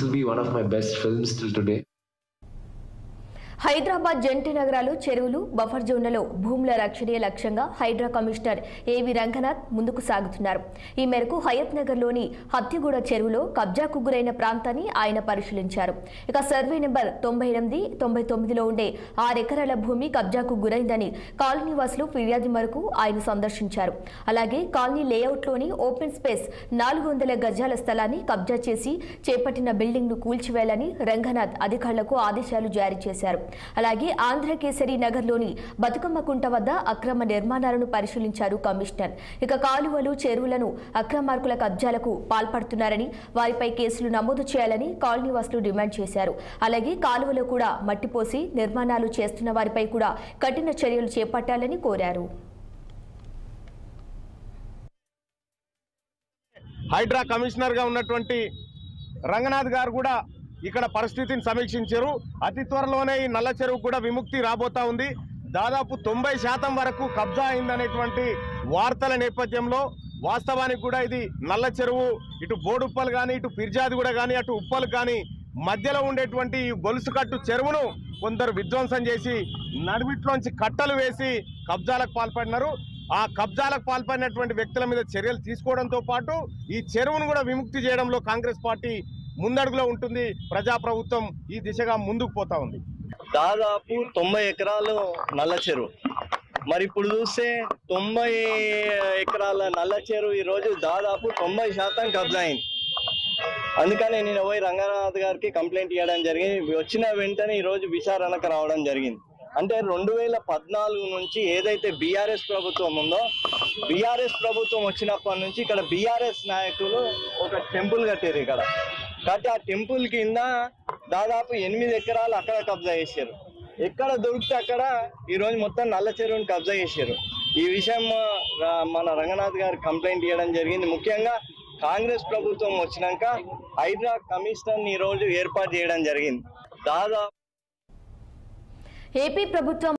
still be one of my best films till today. Hyderabad జంటి నగరాలు చెరువులు buffer జోన్లలో భూముల రక్షణే లక్ష్యంగా హైడ్రా కమిషనర్ ఏవి రంగనాథ్ ముందుకు సాగుతున్నారు ఈ మేరకు హయత్ నగర్లోని హత్తిగూడ చెరువులో కబ్జాకు గురైన ప్రాంతాన్ని ఆయన పరిశీలించారు ఇక సర్వే నెంబర్ తొంభై ఎనిమిది తొంభై తొమ్మిదిలో ఉండే ఆరెకరాల భూమి కబ్జాకు గురైందని కాలనీ వాసులు ఫిర్యాదు మేరకు ఆయన సందర్శించారు అలాగే కాలనీ లేఅవుట్లోని ఓపెన్ స్పేస్ నాలుగు వందల గజాల స్థలాన్ని కబ్జా చేసి చేపట్టిన బిల్డింగ్ ను కూల్చివేయాలని రంగనాథ్ అధికారులకు ఆదేశాలు జారీ చేశారు అలాగే ఆంధ్రకేసరి నగర్లోని బతుకమ్మ కుంట వద్ద అక్రమ నిర్మాణాలను పరిశీలించారు కమిషనర్ ఇక కాలువలు చెరువులను అక్రమార్కుల కబ్జాలకు పాల్పడుతున్నారని వారిపై కేసులు నమోదు చేయాలని కాలనీవాసులు డిమాండ్ చేశారు అలాగే కాలువలో కూడా మట్టిపోసి నిర్మాణాలు చేస్తున్న వారిపై కూడా కఠిన చర్యలు చేపట్టాలని కోరారు హైడ్రా కమిషనర్ గా ఉన్నటువంటి రంగనాథ్ గారు కూడా ఇక్కడ పరిస్థితిని సమీక్షించారు అతి త్వరలోనే ఈ నల్ల చెరువు కూడా విముక్తి రాబోతా ఉంది దాదాపు తొంభై శాతం వరకు కబ్జా అయిందనేటువంటి వార్తల నేపథ్యంలో వాస్తవానికి కూడా ఇది నల్ల చెరువు ఇటు బోడుప్పలు కానీ ఇటు ఫిర్జాది కూడా కానీ అటు ఉప్పలు కానీ మధ్యలో ఉండేటువంటి ఈ గొలుసు కట్టు చెరువును కొందరు విధ్వంసం చేసి నడిమిట్లోంచి కట్టలు వేసి కబ్జాలకు పాల్పడినారు ఆ కబ్జాలకు పాల్పడినటువంటి వ్యక్తుల మీద చర్యలు తీసుకోవడంతో పాటు ఈ చెరువును కూడా విముక్తి చేయడంలో కాంగ్రెస్ పార్టీ ముందడుగులో ఉంటుంది ప్రజాప్రభుత్వం ఈ దిశగా ముందుకు పోతా ఉంది దాదాపు తొంభై ఎకరాలు నల్ల చెరువు మరి ఇప్పుడు చూస్తే తొంభై ఎకరాల నల్ల చెరువు ఈ రోజు దాదాపు తొంభై శాతం కబ్జా అయింది అందుకని నేను పోయి రంగనాథ్ గారికి కంప్లైంట్ ఇవ్వడం జరిగింది వచ్చిన వెంటనే ఈ రోజు విచారణకు రావడం జరిగింది అంటే రెండు వేల పద్నాలుగు నుంచి ఏదైతే బీఆర్ఎస్ ప్రభుత్వం ఉందో బీఆర్ఎస్ ప్రభుత్వం వచ్చినప్పటి నుంచి ఇక్కడ బీఆర్ఎస్ నాయకులు ఒక టెంపుల్ కట్టారు ఇక్కడ కట్టి ఆ టెంపుల్ కింద దాదాపు ఎనిమిది ఎకరాలు అక్కడ కబ్జా చేశారు ఎక్కడ దొరికితే అక్కడ ఈ రోజు మొత్తం నల్ల చెరువుని కబ్జా చేశారు ఈ విషయం ఆ, మన రంగనాథ్ గారు కంప్లైంట్ ఇవ్వడం జరిగింది ముఖ్యంగా కాంగ్రెస్ ప్రభుత్వం వచ్చినాక హైడ్రా కమిషనర్ ఈ రోజు ఏర్పాటు చేయడం జరిగింది దాదాపు ఏపీ ప్రభుత్వం